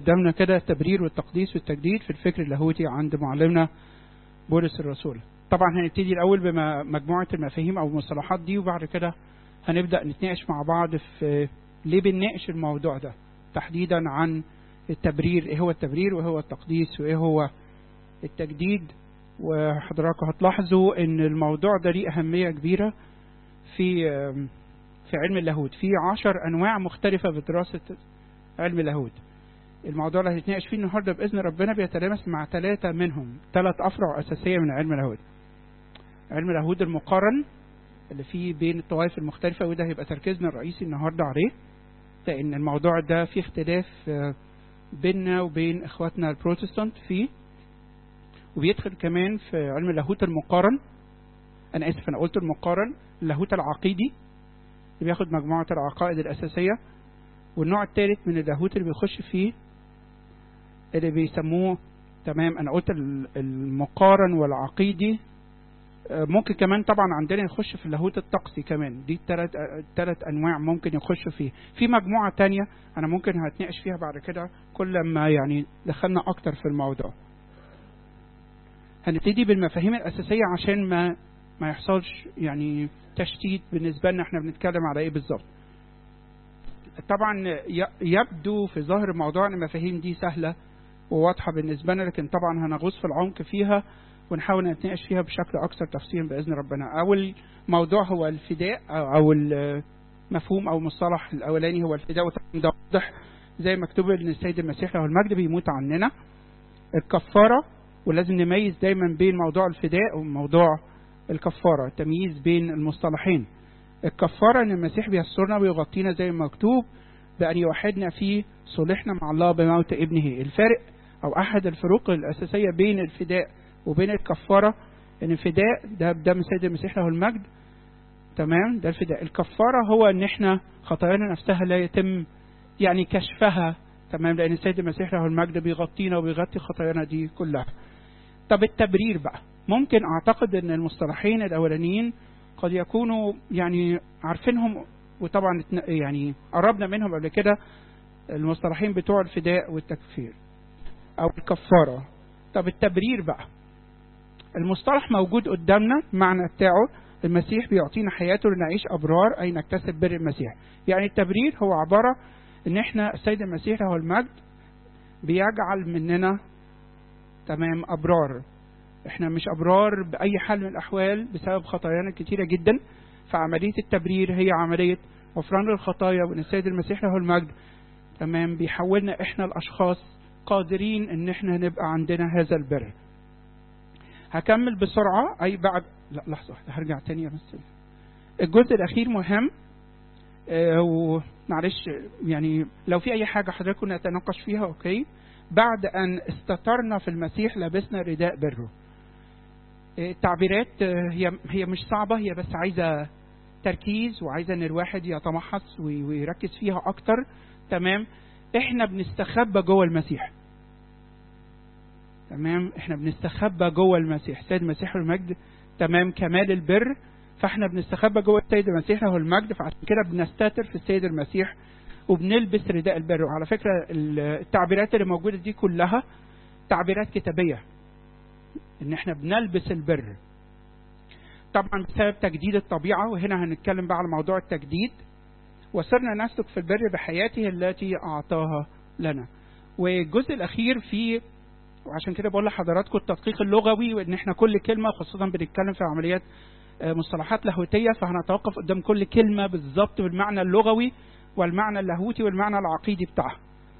قدامنا كده التبرير والتقديس والتجديد في الفكر اللاهوتي عند معلمنا بولس الرسول طبعا هنبتدي الاول بمجموعه المفاهيم او المصطلحات دي وبعد كده هنبدا نتناقش مع بعض في ليه بنناقش الموضوع ده تحديدا عن التبرير ايه هو التبرير وايه هو التقديس وايه هو التجديد وحضراتكم هتلاحظوا ان الموضوع ده ليه اهميه كبيره في في علم اللاهوت في عشر انواع مختلفه في دراسه علم اللاهوت الموضوع اللي هنتناقش فيه النهارده باذن ربنا بيتلامس مع ثلاثه منهم ثلاث افرع اساسيه من علم اللاهوت علم اللاهوت المقارن اللي فيه بين الطوائف المختلفه وده هيبقى تركيزنا الرئيسي النهارده عليه لان الموضوع ده فيه اختلاف بيننا وبين اخواتنا البروتستانت فيه وبيدخل كمان في علم اللاهوت المقارن انا اسف انا قلت المقارن اللاهوت العقيدي اللي بياخد مجموعه العقائد الاساسيه والنوع الثالث من اللاهوت اللي بيخش فيه اللي بيسموه تمام انا قلت المقارن والعقيدي ممكن كمان طبعا عندنا يخش في اللاهوت الطقسي كمان دي الثلاث ثلاث انواع ممكن يخش فيه في مجموعه تانية انا ممكن هتناقش فيها بعد كده كل ما يعني دخلنا اكتر في الموضوع هنبتدي بالمفاهيم الاساسيه عشان ما ما يحصلش يعني تشتيت بالنسبه لنا احنا بنتكلم على ايه بالظبط طبعا يبدو في ظاهر الموضوع ان المفاهيم دي سهله وواضحه بالنسبه لنا لكن طبعا هنغوص في العمق فيها ونحاول نتناقش فيها بشكل اكثر تفصيلا باذن ربنا اول موضوع هو الفداء او المفهوم او المصطلح الاولاني هو الفداء وطبعا ده واضح زي مكتوب ان السيد المسيح له المجد بيموت عننا الكفاره ولازم نميز دايما بين موضوع الفداء وموضوع الكفاره تمييز بين المصطلحين الكفاره ان المسيح بيسترنا ويغطينا زي ما مكتوب بان يوحدنا في صلحنا مع الله بموت ابنه الفرق او احد الفروق الاساسيه بين الفداء وبين الكفاره ان الفداء ده بدم السيد المسيح له المجد تمام ده الفداء الكفاره هو ان احنا خطايانا نفسها لا يتم يعني كشفها تمام لان السيد المسيح له المجد بيغطينا وبيغطي خطايانا دي كلها طب التبرير بقى ممكن اعتقد ان المصطلحين الاولانيين قد يكونوا يعني عارفينهم وطبعا يعني قربنا منهم قبل كده المصطلحين بتوع الفداء والتكفير او الكفاره طب التبرير بقى المصطلح موجود قدامنا معنى بتاعه المسيح بيعطينا حياته لنعيش ابرار اي نكتسب بر المسيح يعني التبرير هو عباره ان احنا السيد المسيح له المجد بيجعل مننا تمام ابرار احنا مش ابرار باي حال من الاحوال بسبب خطايانا كتيره جدا فعمليه التبرير هي عمليه غفران الخطايا وان السيد المسيح له المجد تمام بيحولنا احنا الاشخاص قادرين ان احنا نبقى عندنا هذا البر هكمل بسرعه اي بعد لا لحظه واحده هرجع تاني بس الجزء الاخير مهم اه ومعلش يعني لو في اي حاجه حضراتكم نتناقش فيها اوكي بعد ان استترنا في المسيح لبسنا رداء بره التعبيرات هي هي مش صعبه هي بس عايزه تركيز وعايزه ان الواحد يتمحص ويركز فيها اكتر تمام احنا بنستخبى جوه المسيح تمام احنا بنستخبى جوه المسيح سيد المسيح المجد تمام كمال البر فاحنا بنستخبى جوه السيد المسيح له المجد فعشان كده بنستتر في السيد المسيح وبنلبس رداء البر وعلى فكره التعبيرات اللي موجوده دي كلها تعبيرات كتابيه ان احنا بنلبس البر طبعا بسبب تجديد الطبيعه وهنا هنتكلم بقى على موضوع التجديد وصرنا نسلك في البر بحياته التي اعطاها لنا والجزء الاخير فيه وعشان كده بقول لحضراتكم التدقيق اللغوي وان احنا كل كلمه خاصه بنتكلم في عمليات مصطلحات لاهوتيه فهنتوقف قدام كل كلمه بالظبط بالمعنى اللغوي والمعنى اللاهوتي والمعنى العقيدي بتاعها.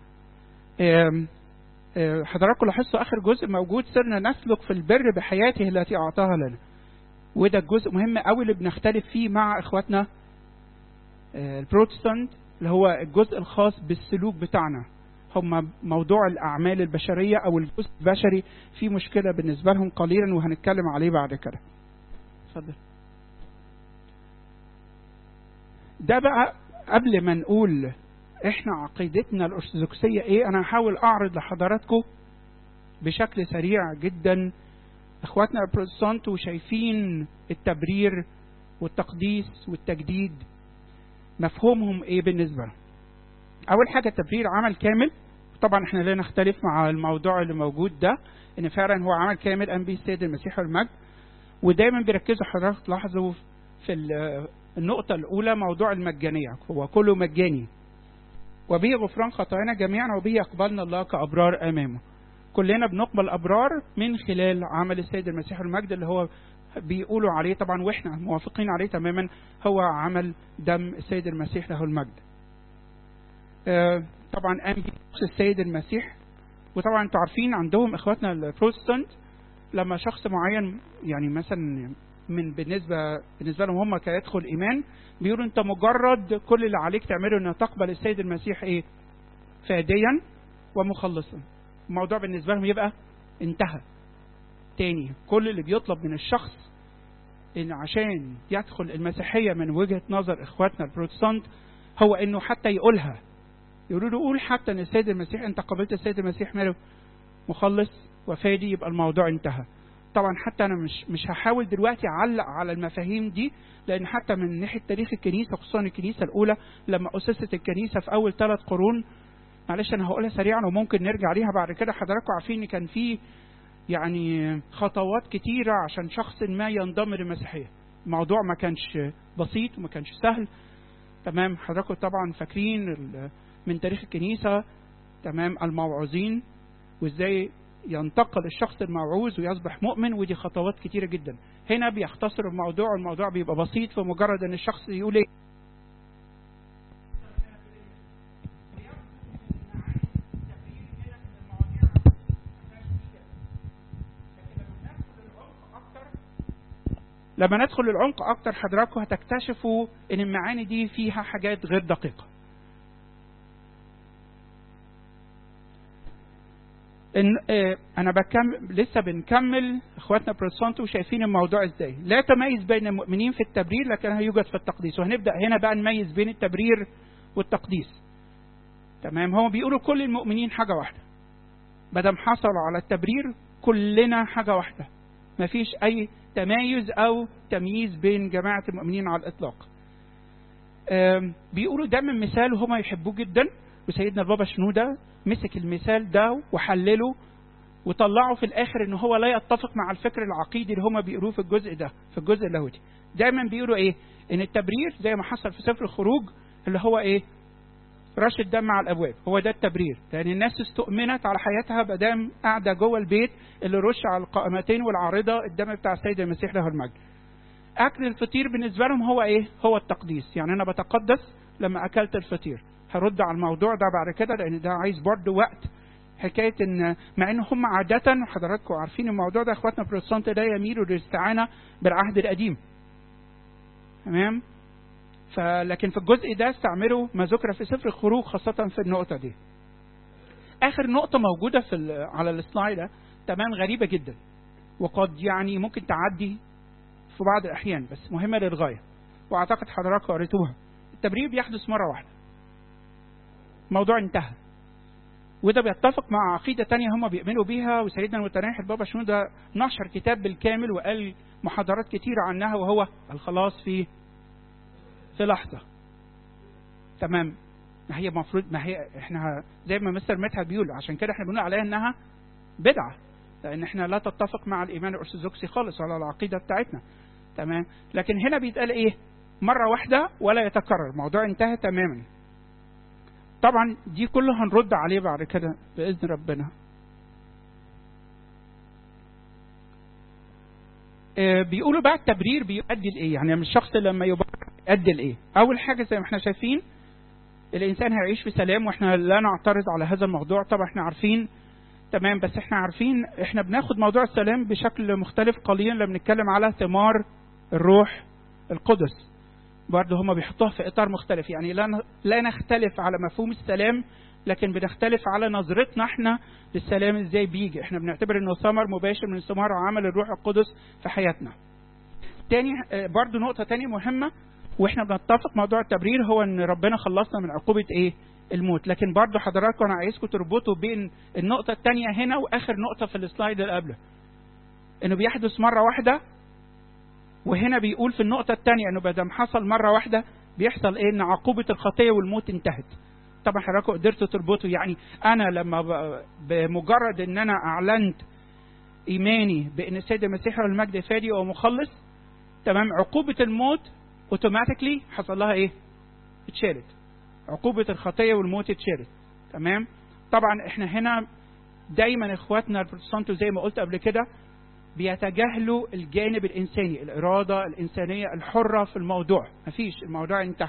حضراتكم لاحظتوا اخر جزء موجود صرنا نسلك في البر بحياته التي اعطاها لنا. وده الجزء مهم قوي اللي بنختلف فيه مع اخواتنا البروتستانت اللي هو الجزء الخاص بالسلوك بتاعنا. هم موضوع الاعمال البشريه او الجزء البشري في مشكله بالنسبه لهم قليلا وهنتكلم عليه بعد كده. اتفضل. ده بقى قبل ما نقول احنا عقيدتنا الارثوذكسيه ايه انا هحاول اعرض لحضراتكم بشكل سريع جدا اخواتنا البروتستانت وشايفين التبرير والتقديس والتجديد مفهومهم ايه بالنسبه لهم اول حاجه التبرير عمل كامل طبعا احنا لا نختلف مع الموضوع اللي موجود ده ان فعلا هو عمل كامل انبي السيد المسيح والمجد ودايما بيركزوا حضرتك تلاحظوا في النقطة الأولى موضوع المجانية هو كله مجاني وبه غفران خطايانا جميعا وبه يقبلنا الله كأبرار أمامه كلنا بنقبل أبرار من خلال عمل السيد المسيح المجد اللي هو بيقولوا عليه طبعا واحنا موافقين عليه تماما هو عمل دم السيد المسيح له المجد آه طبعا قام السيد المسيح وطبعا انتوا عارفين عندهم اخواتنا البروتستانت لما شخص معين يعني مثلا من بالنسبه بالنسبه لهم هم كيدخل ايمان بيقولوا انت مجرد كل اللي عليك تعمله ان تقبل السيد المسيح ايه فاديا ومخلصا الموضوع بالنسبه لهم يبقى انتهى تاني كل اللي بيطلب من الشخص ان عشان يدخل المسيحيه من وجهه نظر اخواتنا البروتستانت هو انه حتى يقولها يقولوا له قول حتى ان السيد المسيح انت قبلت السيد المسيح ماله مخلص وفادي يبقى الموضوع انتهى طبعا حتى انا مش مش هحاول دلوقتي اعلق على المفاهيم دي لان حتى من ناحيه تاريخ الكنيسه خصوصا الكنيسه الاولى لما اسست الكنيسه في اول ثلاث قرون معلش انا هقولها سريعا وممكن نرجع ليها بعد كده حضراتكم عارفين ان كان في يعني خطوات كتيره عشان شخص ما ينضم للمسيحيه الموضوع ما كانش بسيط وما كانش سهل تمام حضراتكم طبعا فاكرين من تاريخ الكنيسه تمام الموعوظين وازاي ينتقل الشخص الموعوظ ويصبح مؤمن ودي خطوات كتيره جدا هنا بيختصر الموضوع الموضوع بيبقى بسيط في مجرد ان الشخص يقول ايه لما ندخل العمق اكتر حضراتكم هتكتشفوا ان المعاني دي فيها حاجات غير دقيقه إن آه انا بكمل لسه بنكمل اخواتنا بروتستانت وشايفين الموضوع ازاي لا تميز بين المؤمنين في التبرير لكنها يوجد في التقديس وهنبدا هنا بقى نميز بين التبرير والتقديس تمام هم بيقولوا كل المؤمنين حاجه واحده بدم حصلوا على التبرير كلنا حاجه واحده مفيش اي تمايز او تمييز بين جماعه المؤمنين على الاطلاق بيقولوا ده من مثال هما يحبوه جدا وسيدنا البابا شنودة مسك المثال ده وحلله وطلعه في الاخر ان هو لا يتفق مع الفكر العقيدي اللي هما بيقولوه في الجزء ده في الجزء اللاهوتي دايما بيقولوا ايه ان التبرير زي ما حصل في سفر الخروج اللي هو ايه رش الدم على الابواب هو ده التبرير لان الناس استؤمنت على حياتها بدام قاعده جوه البيت اللي رش على القائمتين والعارضه الدم بتاع السيد المسيح له المجد اكل الفطير بالنسبه لهم هو ايه هو التقديس يعني انا بتقدس لما اكلت الفطير هرد على الموضوع ده بعد كده لان ده عايز برضه وقت حكايه ان مع ان هم عاده وحضراتكم عارفين الموضوع ده اخواتنا البروتستانت ده يميلوا للاستعانه بالعهد القديم تمام فلكن في الجزء ده استعملوا ما ذكر في سفر الخروج خاصه في النقطه دي اخر نقطه موجوده في على السلايد ده تمام غريبه جدا وقد يعني ممكن تعدي في بعض الاحيان بس مهمه للغايه واعتقد حضراتكم قريتوها التبرير بيحدث مره واحده الموضوع انتهى وده بيتفق مع عقيدة تانية هم بيؤمنوا بيها وسيدنا المتناحي البابا شنودة نشر كتاب بالكامل وقال محاضرات كتيرة عنها وهو الخلاص في في لحظة تمام ما هي المفروض ما هي احنا زي ما مستر مدحت بيقول عشان كده احنا بنقول عليها انها بدعة لان احنا لا تتفق مع الايمان الارثوذكسي خالص ولا العقيدة بتاعتنا تمام لكن هنا بيتقال ايه مرة واحدة ولا يتكرر الموضوع انتهى تماما طبعا دي كله هنرد عليه بعد كده باذن ربنا بيقولوا بقى التبرير بيؤدي لايه يعني الشخص لما يبرر يؤدي لايه اول حاجه زي ما احنا شايفين الانسان هيعيش في سلام واحنا لا نعترض على هذا الموضوع طبعا احنا عارفين تمام بس احنا عارفين احنا بناخد موضوع السلام بشكل مختلف قليلا لما بنتكلم على ثمار الروح القدس برضه هم بيحطوها في اطار مختلف يعني لا لا نختلف على مفهوم السلام لكن بنختلف على نظرتنا احنا للسلام ازاي بيجي احنا بنعتبر انه ثمر مباشر من ثمار عمل الروح القدس في حياتنا تاني برضه نقطة تانية مهمة واحنا بنتفق موضوع التبرير هو ان ربنا خلصنا من عقوبة ايه الموت لكن برضه حضراتكم انا عايزكم تربطوا بين النقطة التانية هنا واخر نقطة في السلايد اللي قبله انه بيحدث مرة واحدة وهنا بيقول في النقطة الثانية انه بدل حصل مرة واحدة بيحصل ايه ان عقوبة الخطية والموت انتهت طبعا حضراتكم قدرتوا تربطوا يعني انا لما ب- بمجرد ان انا اعلنت ايماني بان السيد المسيح هو المجد فادي ومخلص تمام عقوبه الموت اوتوماتيكلي حصل لها ايه؟ اتشالت عقوبه الخطيه والموت اتشالت تمام طبعا احنا هنا دايما اخواتنا البروتستانت زي ما قلت قبل كده بيتجاهلوا الجانب الانساني الاراده الانسانيه الحره في الموضوع مفيش الموضوع انتهى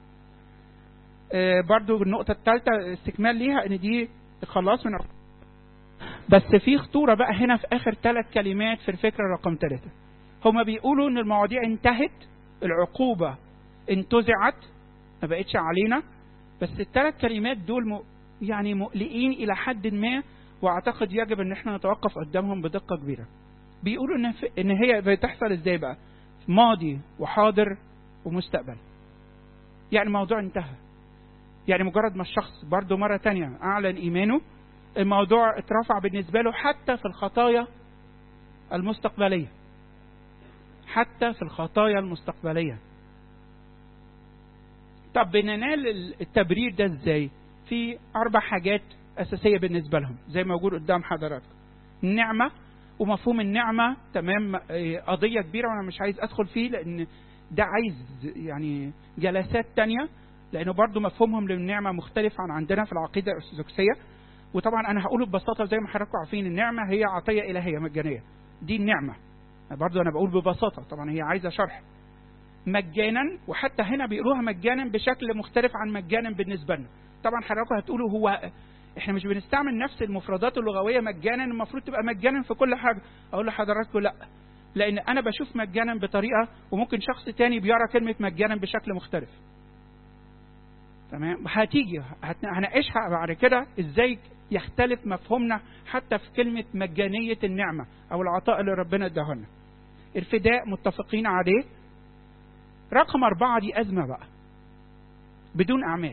آه، برضو النقطة الثالثة استكمال ليها ان دي خلاص من بس في خطورة بقى هنا في آخر ثلاث كلمات في الفكرة رقم ثلاثة هما بيقولوا ان المواضيع انتهت العقوبة انتزعت ما بقتش علينا بس الثلاث كلمات دول م... يعني مقلقين إلى حد ما واعتقد يجب ان احنا نتوقف قدامهم بدقة كبيرة بيقولوا ان, في... إن هي بتحصل ازاي بقى ماضي وحاضر ومستقبل يعني الموضوع انتهى يعني مجرد ما الشخص برضه مرة تانية أعلن إيمانه الموضوع اترفع بالنسبة له حتى في الخطايا المستقبلية حتى في الخطايا المستقبلية طب بننال التبرير ده ازاي في أربع حاجات أساسية بالنسبة لهم زي ما موجود قدام حضراتكم النعمة ومفهوم النعمة تمام آه، قضية كبيرة وأنا مش عايز أدخل فيه لأن ده عايز يعني جلسات تانية لأنه برضو مفهومهم للنعمة مختلف عن عندنا في العقيدة الأرثوذكسية وطبعا أنا هقوله ببساطة زي ما حضراتكم عارفين النعمة هي عطية إلهية مجانية دي النعمة برضو أنا بقول ببساطة طبعا هي عايزة شرح مجانا وحتى هنا بيقولوها مجانا بشكل مختلف عن مجانا بالنسبة لنا طبعا حضراتكم هتقولوا هو احنا مش بنستعمل نفس المفردات اللغويه مجانا المفروض تبقى مجانا في كل حاجه اقول لحضراتكم لا لان انا بشوف مجانا بطريقه وممكن شخص تاني بيرى كلمه مجانا بشكل مختلف تمام هتيجي هت- هناقشها بعد كده ازاي يختلف مفهومنا حتى في كلمه مجانيه النعمه او العطاء اللي ربنا اداه لنا الفداء متفقين عليه رقم أربعة دي أزمة بقى بدون أعمال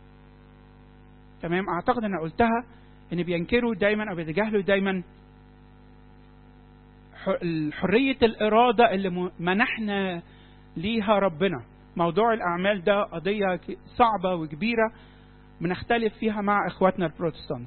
تمام أعتقد أنا قلتها إن بينكروا دايما أو بيتجاهلوا دايما ح- حرية الإرادة اللي م- منحنا ليها ربنا موضوع الأعمال ده قضية ك- صعبة وكبيرة بنختلف فيها مع إخواتنا البروتستانت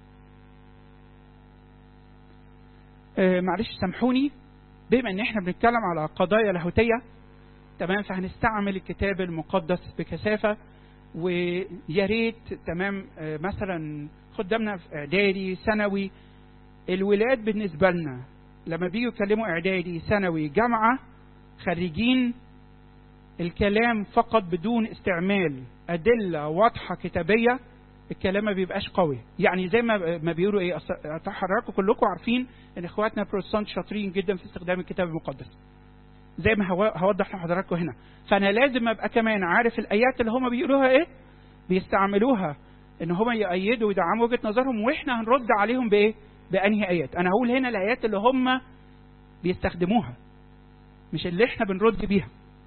آه، معلش سامحوني بما ان احنا بنتكلم على قضايا لاهوتيه تمام فهنستعمل الكتاب المقدس بكثافه ويا ريت تمام آه، مثلا خدامنا في اعدادي ثانوي الولاد بالنسبه لنا لما بيجوا يكلموا اعدادي ثانوي جامعه خريجين الكلام فقط بدون استعمال ادله واضحه كتابيه الكلام ما بيبقاش قوي يعني زي ما ما بيقولوا ايه أصل- تحركوا كلكم عارفين ان اخواتنا البروتستانت شاطرين جدا في استخدام الكتاب المقدس زي ما هو- هوضح لحضراتكم هنا فانا لازم ابقى كمان عارف الايات اللي هم بيقولوها ايه بيستعملوها ان هم يأيدوا ويدعموا وجهه نظرهم واحنا هنرد عليهم بايه بانهي ايات انا هقول هنا الايات اللي هم بيستخدموها مش اللي احنا بنرد بيها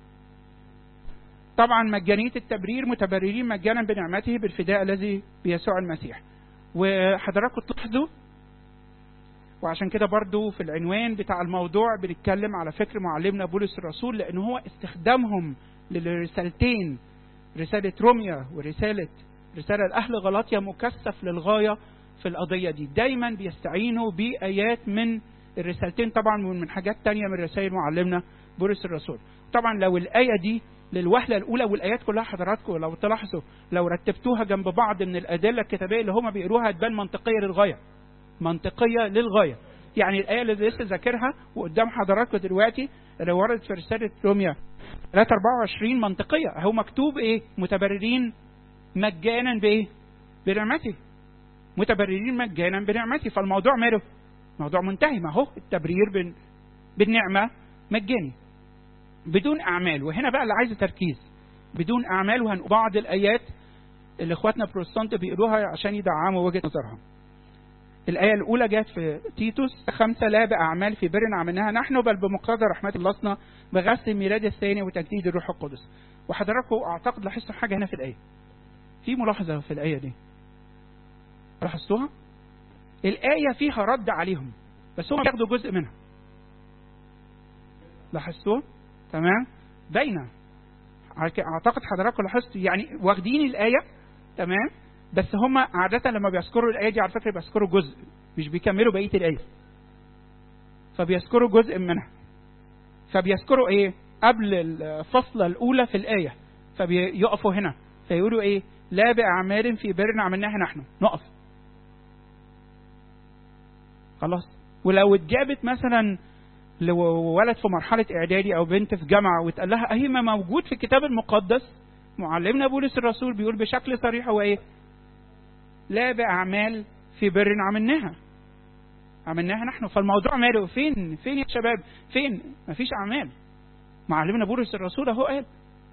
طبعا مجانية التبرير متبررين مجانا بنعمته بالفداء الذي بيسوع المسيح وحضراتكم تلاحظوا وعشان كده برضو في العنوان بتاع الموضوع بنتكلم على فكر معلمنا بولس الرسول لان هو استخدامهم للرسالتين رسالة روميا ورسالة رسالة لأهل غلاطيا مكثف للغاية في القضية دي دايما بيستعينوا بآيات من الرسالتين طبعا من حاجات تانية من رسائل معلمنا بولس الرسول طبعا لو الآية دي للوهلة الأولى والآيات كلها حضراتكم لو تلاحظوا لو رتبتوها جنب بعض من الأدلة الكتابية اللي هم بيقروها هتبان منطقية للغاية منطقية للغاية يعني الآية اللي لسه ذاكرها وقدام حضراتكم دلوقتي اللي وردت في رسالة روميا 324 منطقية هو مكتوب إيه متبررين مجانا بإيه بنعمته متبررين مجانا بنعمته فالموضوع ماله موضوع منتهي ما هو التبرير بن بالنعمة مجاني بدون أعمال وهنا بقى اللي عايز تركيز بدون أعمال وهنقول بعض الآيات اللي إخواتنا البروتستانت بيقولوها عشان يدعموا وجهة نظرهم الآية الأولى جت في تيتوس خمسة لا بأعمال في بر عملناها نحن بل بمقتضى رحمة الله بغسل الميلاد الثاني وتجديد الروح القدس وحضراتكم أعتقد لاحظتوا حاجة هنا في الآية في ملاحظة في الآية دي لاحظتوها الآية فيها رد عليهم بس هم بياخدوا جزء منها لاحظتوها تمام باينة اعتقد حضراتكم لاحظتوا يعني واخدين الايه تمام بس هم عادة لما بيذكروا الآية دي على فكرة بيذكروا جزء مش بيكملوا بقية الآية فبيذكروا جزء منها فبيذكروا ايه قبل الفصلة الأولى في الآية فبيقفوا هنا فيقولوا ايه لا بأعمال في بر عملناها نحن نقف خلاص ولو اتجابت مثلا لولد في مرحلة إعدادي أو بنت في جامعة وتقال لها أهي ما موجود في الكتاب المقدس معلمنا بولس الرسول بيقول بشكل صريح هو إيه؟ لا بأعمال في بر عملناها عملناها نحن فالموضوع ماله فين فين يا شباب فين مفيش أعمال معلمنا بولس الرسول أهو قال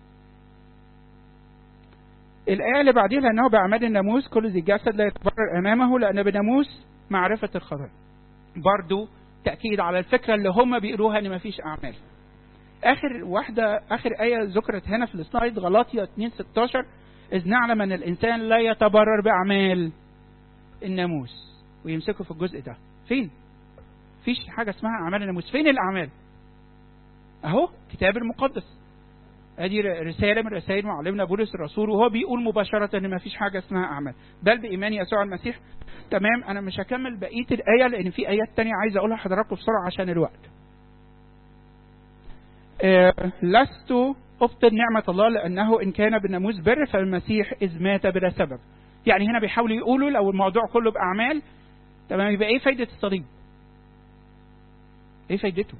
الآية اللي بعديها لأنه بأعمال الناموس كل ذي جسد لا يتبرر أمامه لأن بناموس معرفة الخطأ برضو تأكيد على الفكرة اللي هم بيقولوها إن مفيش أعمال آخر واحدة آخر آية ذكرت هنا في السلايد غلاطية 2 16 إذ نعلم أن الإنسان لا يتبرر بأعمال الناموس ويمسكوا في الجزء ده فين؟ فيش حاجة اسمها أعمال الناموس فين الأعمال؟ أهو كتاب المقدس ادي رساله من رسائل معلمنا بولس الرسول وهو بيقول مباشره ان ما فيش حاجه اسمها اعمال بل بايمان يسوع المسيح تمام انا مش هكمل بقيه الايه لان في ايات تانية عايز اقولها لحضراتكم بسرعه عشان الوقت آه لست ابطل نعمه الله لانه ان كان بالناموس بر فالمسيح اذ مات بلا سبب يعني هنا بيحاولوا يقولوا لو الموضوع كله باعمال تمام يبقى ايه فايده الصليب ايه فايدته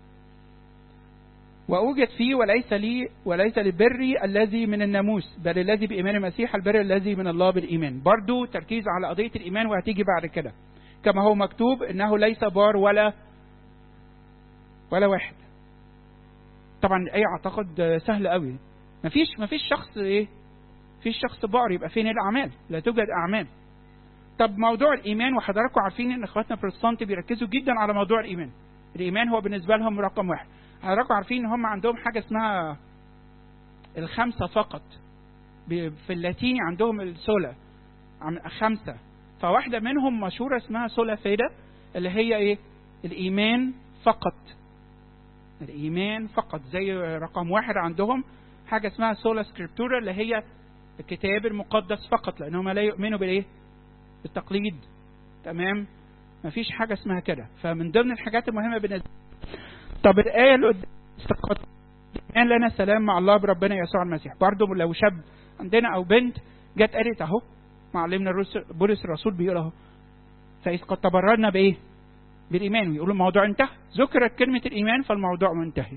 وأوجد فيه وليس لي وليس لبري الذي من الناموس بل الذي بإيمان المسيح البر الذي من الله بالإيمان برضو تركيز على قضية الإيمان وهتيجي بعد كده كما هو مكتوب إنه ليس بار ولا ولا واحد طبعا الآية أعتقد سهل قوي مفيش مفيش شخص إيه مفيش شخص بار يبقى فين الأعمال لا توجد أعمال طب موضوع الإيمان وحضراتكم عارفين إن إخواتنا البروتستانت بيركزوا جدا على موضوع الإيمان الإيمان هو بالنسبة لهم رقم واحد حضراتكم عارفين ان هم عندهم حاجه اسمها الخمسه فقط في اللاتيني عندهم السولا خمسه فواحده منهم مشهوره اسمها سولا فيدا اللي هي ايه الايمان فقط الايمان فقط زي رقم واحد عندهم حاجه اسمها سولا سكريبتورا اللي هي الكتاب المقدس فقط لانهم لا يؤمنوا بالايه بالتقليد تمام مفيش حاجه اسمها كده فمن ضمن الحاجات المهمه بالنسبه طب الآية اللي قدام استقط الآن لنا سلام مع الله بربنا يسوع المسيح برضه لو شاب عندنا أو بنت جت قالت أهو معلمنا بولس الرسول بيقول أهو فإذ قد تبررنا بإيه؟ بالإيمان ويقول الموضوع انتهى ذكرت كلمة الإيمان فالموضوع منتهي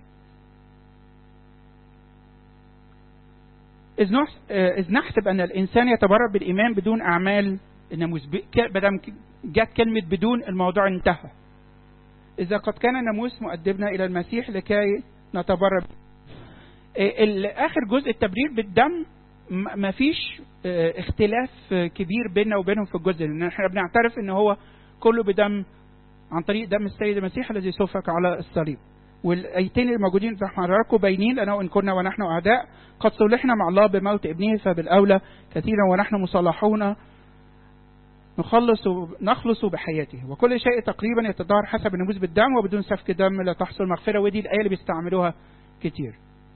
إذ إذ نحسب أن الإنسان يتبرر بالإيمان بدون أعمال الناموس بدل جت كلمة بدون الموضوع انتهى إذا قد كان الناموس مؤدبنا إلى المسيح لكي نتبرر آخر جزء التبرير بالدم ما فيش اختلاف كبير بيننا وبينهم في الجزء لأن احنا بنعترف إن هو كله بدم عن طريق دم السيد المسيح الذي سفك على الصليب والايتين الموجودين في حضراتكم باينين لانه ان كنا ونحن اعداء قد صلحنا مع الله بموت ابنه فبالاولى كثيرا ونحن مصالحون نخلص نخلص بحياته وكل شيء تقريبا يتظاهر حسب النموذج بالدم وبدون سفك دم لا تحصل مغفره ودي الايه اللي بيستعملوها كتير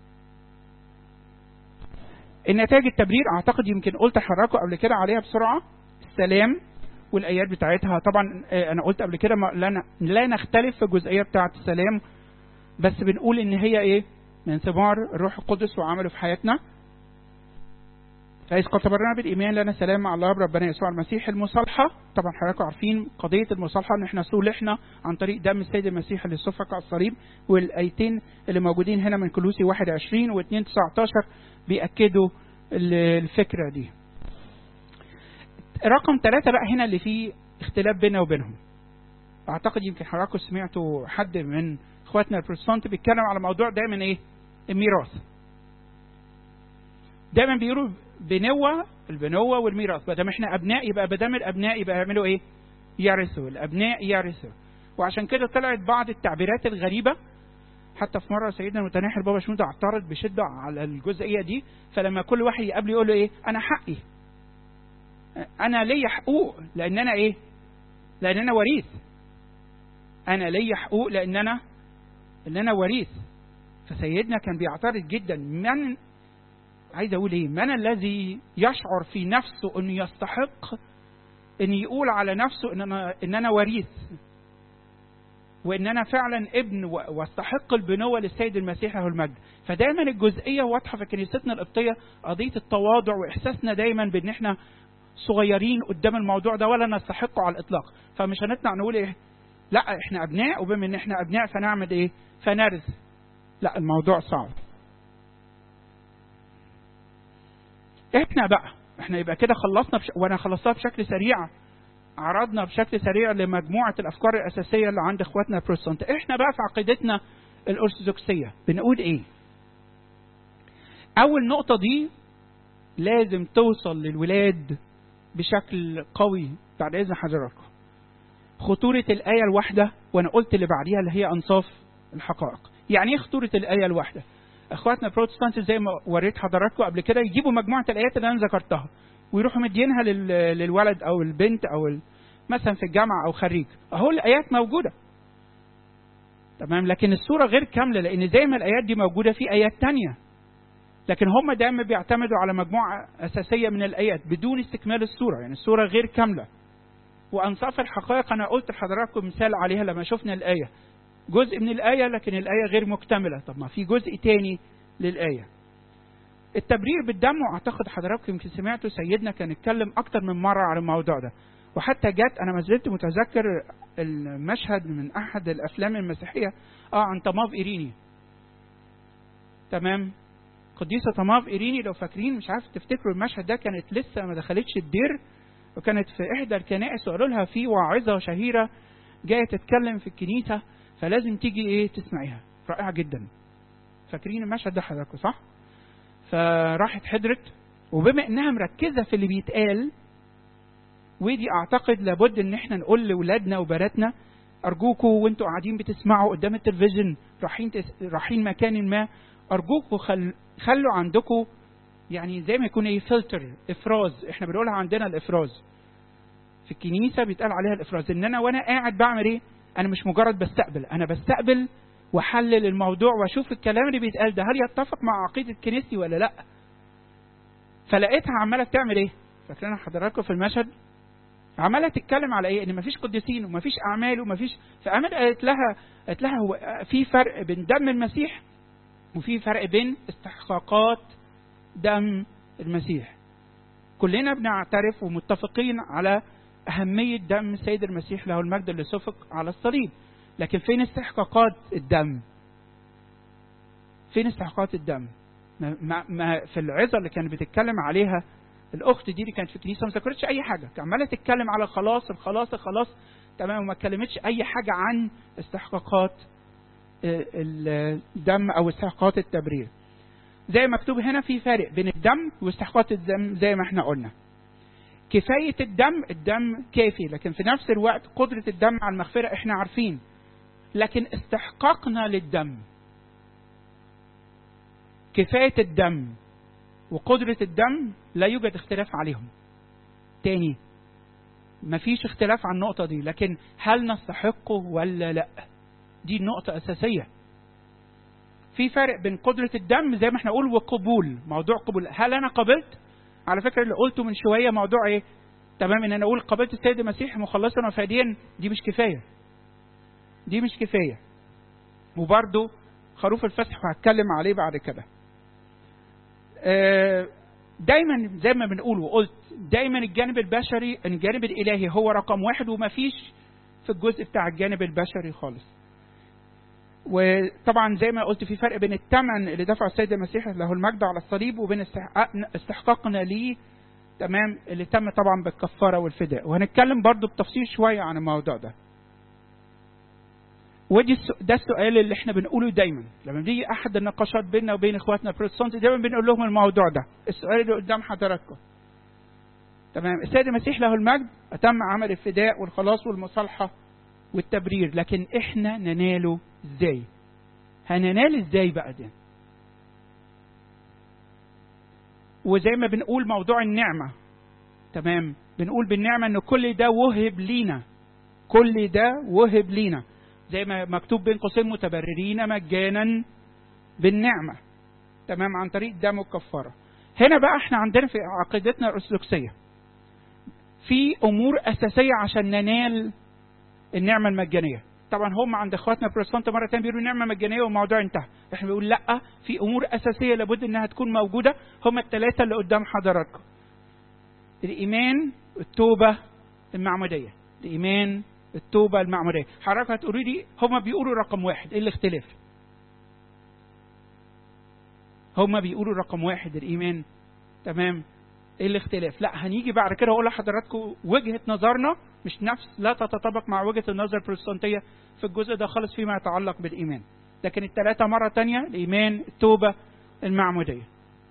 النتائج التبرير اعتقد يمكن قلت لحضراتكم قبل كده عليها بسرعه السلام والايات بتاعتها طبعا انا قلت قبل كده لا لا نختلف في الجزئيه بتاعه السلام بس بنقول ان هي ايه من ثمار الروح القدس وعمله في حياتنا فإذ قد تبرنا بالإيمان لنا سلام مع الله بربنا يسوع المسيح المصالحة طبعا حضراتكم عارفين قضية المصالحة إن إحنا صولحنا عن طريق دم السيد المسيح اللي سفك على الصليب والآيتين اللي موجودين هنا من كلوسي 21 و 2 19 بيأكدوا الفكرة دي. رقم ثلاثة بقى هنا اللي فيه اختلاف بيننا وبينهم. أعتقد يمكن حضراتكم سمعتوا حد من إخواتنا البروتستانت بيتكلم على موضوع دايما إيه؟ الميراث. دايما بيقولوا بنوة البنوة والميراث ما دام احنا ابناء يبقى ما دام الابناء يبقى يعملوا ايه؟ يرثوا الابناء يرثوا وعشان كده طلعت بعض التعبيرات الغريبة حتى في مرة سيدنا المتناحي البابا شنودة اعترض بشدة على الجزئية دي فلما كل واحد يقابله يقول له ايه؟ أنا حقي أنا ليا حقوق لأن أنا ايه؟ لأن أنا وريث أنا ليا حقوق لأن أنا لأن أنا وريث فسيدنا كان بيعترض جدا من عايز اقول ايه من الذي يشعر في نفسه انه يستحق ان يقول على نفسه ان انا ان انا وريث وان انا فعلا ابن واستحق البنوه للسيد المسيح له المجد فدايما الجزئيه واضحه في كنيستنا القبطيه قضيه التواضع واحساسنا دايما بان احنا صغيرين قدام الموضوع ده ولا نستحقه على الاطلاق فمش هنطلع نقول ايه لا احنا ابناء وبما ان احنا ابناء فنعمل ايه فنرث لا الموضوع صعب احنا بقى احنا يبقى كده خلصنا بش... وانا خلصتها بشكل سريع عرضنا بشكل سريع لمجموعه الافكار الاساسيه اللي عند اخواتنا البروتستانت احنا بقى في عقيدتنا الارثوذكسيه بنقول ايه اول نقطه دي لازم توصل للولاد بشكل قوي بعد اذن حضراتكم خطوره الايه الواحده وانا قلت اللي بعديها اللي هي انصاف الحقائق يعني ايه خطوره الايه الواحده اخواتنا البروتستانت زي ما وريت حضراتكم قبل كده يجيبوا مجموعه الايات اللي انا ذكرتها ويروحوا مدينها للولد او البنت او مثلا في الجامعه او خريج اهو الايات موجوده تمام لكن الصوره غير كامله لان زي ما الايات دي موجوده في ايات تانية لكن هم دايما بيعتمدوا على مجموعه اساسيه من الايات بدون استكمال الصوره يعني الصوره غير كامله وانصاف الحقائق انا قلت لحضراتكم مثال عليها لما شفنا الايه جزء من الآية لكن الآية غير مكتملة طب ما في جزء تاني للآية التبرير بالدم واعتقد حضراتكم يمكن سمعتوا سيدنا كان اتكلم اكتر من مره على الموضوع ده وحتى جت انا ما زلت متذكر المشهد من احد الافلام المسيحيه اه عن طماف ايريني تمام قديسه طماف ايريني لو فاكرين مش عارف تفتكروا المشهد ده كانت لسه ما دخلتش الدير وكانت في احدى الكنائس وقالوا لها في واعظه شهيره جايه تتكلم في الكنيسه فلازم تيجي ايه تسمعيها رائعه جدا فاكرين المشهد ده حضراتكم صح فراحت حضرت وبما انها مركزه في اللي بيتقال ودي اعتقد لابد ان احنا نقول لاولادنا وبناتنا ارجوكم وانتوا قاعدين بتسمعوا قدام التلفزيون رايحين تس... رايحين مكان ما ارجوكم خل... خلوا عندكم يعني زي ما يكون ايه فلتر افراز احنا بنقولها عندنا الافراز في الكنيسه بيتقال عليها الافراز ان انا وانا قاعد بعمل ايه انا مش مجرد بستقبل انا بستقبل واحلل الموضوع واشوف الكلام اللي بيتقال ده هل يتفق مع عقيده كنيستي ولا لا فلقيتها عماله بتعمل ايه فاكرين حضراتكم في المشهد عماله تتكلم على ايه ان مفيش قديسين ومفيش اعمال ومفيش فقامت قالت لها قالت لها هو في فرق بين دم المسيح وفي فرق بين استحقاقات دم المسيح كلنا بنعترف ومتفقين على أهمية دم السيد المسيح له المجد اللي سفك على الصليب لكن فين استحقاقات الدم فين استحقاقات الدم ما, ما في العظة اللي كانت بتتكلم عليها الأخت دي اللي كانت في الكنيسة ما ذكرتش أي حاجة كانت عمالة تتكلم على الخلاص الخلاص الخلاص تمام وما اتكلمتش أي حاجة عن استحقاقات الدم أو استحقاقات التبرير زي مكتوب هنا في فرق بين الدم واستحقاقات الدم زي ما احنا قلنا كفاية الدم الدم كافي لكن في نفس الوقت قدرة الدم على المغفرة احنا عارفين لكن استحقاقنا للدم كفاية الدم وقدرة الدم لا يوجد اختلاف عليهم تاني مفيش اختلاف عن النقطة دي لكن هل نستحقه ولا لا دي النقطة أساسية في فرق بين قدرة الدم زي ما احنا نقول وقبول موضوع قبول هل أنا قبلت على فكره اللي قلته من شويه موضوع ايه؟ تمام ان انا اقول قبلت السيد المسيح مخلصا وفاديا دي مش كفايه. دي مش كفايه. وبرده خروف الفسح وهتكلم عليه بعد كده. دايما زي ما بنقول وقلت دايما الجانب البشري الجانب الالهي هو رقم واحد ومفيش في الجزء بتاع الجانب البشري خالص. وطبعا زي ما قلت في فرق بين الثمن اللي دفعه السيد المسيح له المجد على الصليب وبين استحقاقنا ليه تمام اللي تم طبعا بالكفاره والفداء وهنتكلم برضو بتفصيل شويه عن الموضوع ده ودي ده السؤال اللي احنا بنقوله دايما لما بيجي احد النقاشات بيننا وبين اخواتنا البروتستانت دايما بنقول لهم الموضوع ده السؤال اللي قدام حضراتكم تمام السيد المسيح له المجد اتم عمل الفداء والخلاص والمصالحه والتبرير لكن احنا نناله ازاي هننال ازاي بقى ده وزي ما بنقول موضوع النعمه تمام بنقول بالنعمه ان كل ده وهب لينا كل ده وهب لينا زي ما مكتوب بين قوسين متبررين مجانا بالنعمه تمام عن طريق دم الكفاره هنا بقى احنا عندنا في عقيدتنا الارثوذكسيه في امور اساسيه عشان ننال النعمه المجانيه طبعا هم عند اخواتنا البروتستانت مره ثانيه بيقولوا نعمه مجانيه والموضوع انتهى احنا بنقول لا في امور اساسيه لابد انها تكون موجوده هم الثلاثه اللي قدام حضراتكم الايمان التوبه المعموديه الايمان التوبه المعموديه حضرتك هتقولي لي هم بيقولوا رقم واحد ايه الاختلاف هم بيقولوا رقم واحد الايمان تمام ايه الاختلاف لا هنيجي بعد كده اقول لحضراتكم وجهه نظرنا مش نفس لا تتطابق مع وجهه النظر البروتستانتيه في الجزء ده خالص فيما يتعلق بالايمان لكن الثلاثه مره تانية الايمان التوبه المعموديه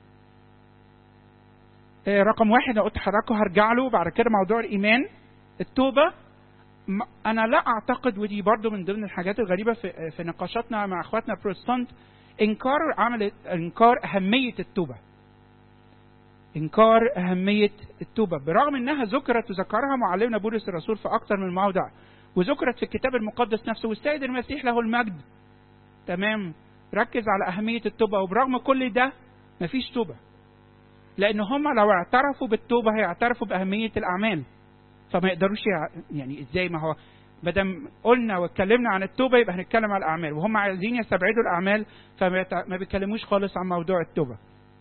آه، رقم واحد انا قلت لحضراتكم هرجع له بعد كده موضوع الايمان التوبه م- انا لا اعتقد ودي برضو من ضمن الحاجات الغريبه في, في نقاشاتنا مع اخواتنا البروتستانت انكار عمل انكار اهميه التوبه انكار اهميه التوبه برغم انها ذكرت وذكرها معلمنا بولس الرسول في اكثر من موضع وذكرت في الكتاب المقدس نفسه والسيد المسيح له المجد تمام ركز على اهميه التوبه وبرغم كل ده مفيش توبه لان هم لو اعترفوا بالتوبه هيعترفوا باهميه الاعمال فما يقدروش يع- يعني ازاي ما هو بدل قلنا واتكلمنا عن التوبه يبقى هنتكلم عن الاعمال وهم عايزين يستبعدوا الاعمال فما يتع- ما بيتكلموش خالص عن موضوع التوبه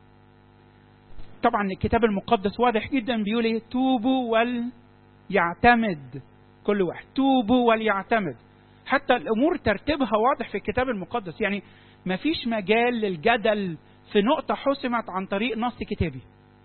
طبعا الكتاب المقدس واضح جدا بيقول ايه توبوا وليعتمد كل واحد توبوا وليعتمد حتى الامور ترتيبها واضح في الكتاب المقدس يعني ما فيش مجال للجدل في نقطه حسمت عن طريق نص كتابي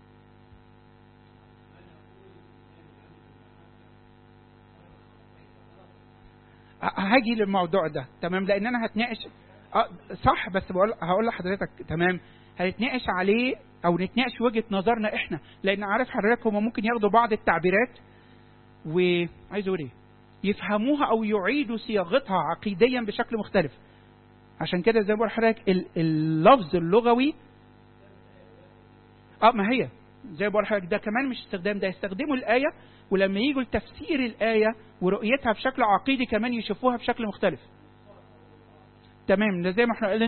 ه- هاجي للموضوع ده تمام لان انا هتناقش آه، صح بس بقول هقول لحضرتك تمام هنتناقش عليه او نتناقش وجهه نظرنا احنا لان عارف حضرتك هم ممكن ياخدوا بعض التعبيرات وعايز اقول ايه يفهموها او يعيدوا صياغتها عقيديا بشكل مختلف عشان كده زي ما بقول لحضرتك ال- اللفظ اللغوي اه ما هي زي ما بقول لحضرتك ده كمان مش استخدام ده يستخدموا الايه ولما يجوا لتفسير الايه ورؤيتها بشكل عقيدي كمان يشوفوها بشكل مختلف تمام ده زي ما احنا قلنا